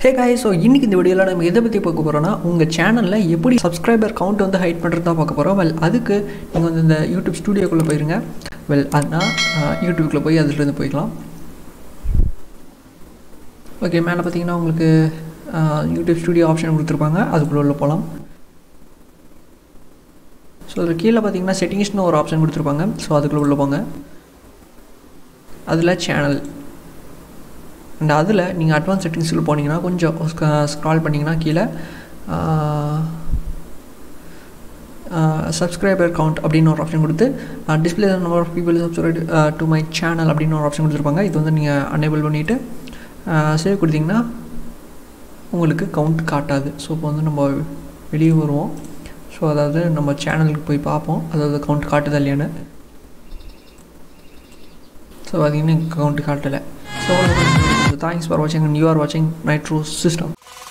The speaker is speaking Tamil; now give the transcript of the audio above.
ஹே காய் ஸோ இன்றைக்கி இந்த வீடியோவில் நம்ம எதை பற்றி பார்க்க போகிறோம்னா உங்கள் சேனலில் எப்படி சப்ஸ்கிரைபர் கவுண்ட் வந்து ஹைட் பண்ணுறது தான் பார்க்க போகிறோம் வெல் அதுக்கு நீங்கள் வந்து இந்த யூடியூப் ஸ்டூடியோக்குள்ளே போயிருங்க வெல் அதுனா யூடியூப்குள்ளே போய் அதுலேருந்து போய்க்கலாம் ஓகே மேலே பார்த்தீங்கன்னா உங்களுக்கு யூடியூப் ஸ்டூடியோ ஆப்ஷன் கொடுத்துருப்பாங்க அதுக்குள்ளே உள்ள போகலாம் ஸோ அதில் கீழே பார்த்தீங்கன்னா செட்டிங்ஸ்னு ஒரு ஆப்ஷன் கொடுத்துருப்பாங்க ஸோ அதுக்குள்ளே உள்ள போங்க அதில் சேனல் அண்ட் அதில் நீங்கள் அட்வான்ஸ் செட்டிங்ஸில் போனீங்கன்னா கொஞ்சம் ஸ்க்ரால் பண்ணிங்கன்னா கீழே சப்ஸ்கிரைபர் கவுண்ட் அப்படின்னு ஒரு ஆப்ஷன் கொடுத்து display number of people subscribe to my channel அப்படின்னு ஒரு ஆப்ஷன் கொடுத்துருப்பாங்க இது வந்து நீங்கள் அனேபிள் பண்ணிவிட்டு சேவ் கொடுத்தீங்கன்னா உங்களுக்கு கவுண்ட் காட்டாது ஸோ இப்போ வந்து நம்ம வெளியே வருவோம் ஸோ அதாவது நம்ம சேனலுக்கு போய் பார்ப்போம் அதாவது கவுண்ட் காட்டுதா இல்லையான்னு ஸோ அது இன்னும் கவுண்ட் காட்டலை ஸோ தேங்க்ஸ் ஃபார் வாட்சிங் அண்ட் யூ ஆர் வாட்சிங் நைட் ட்ரூ சிஸ்டம்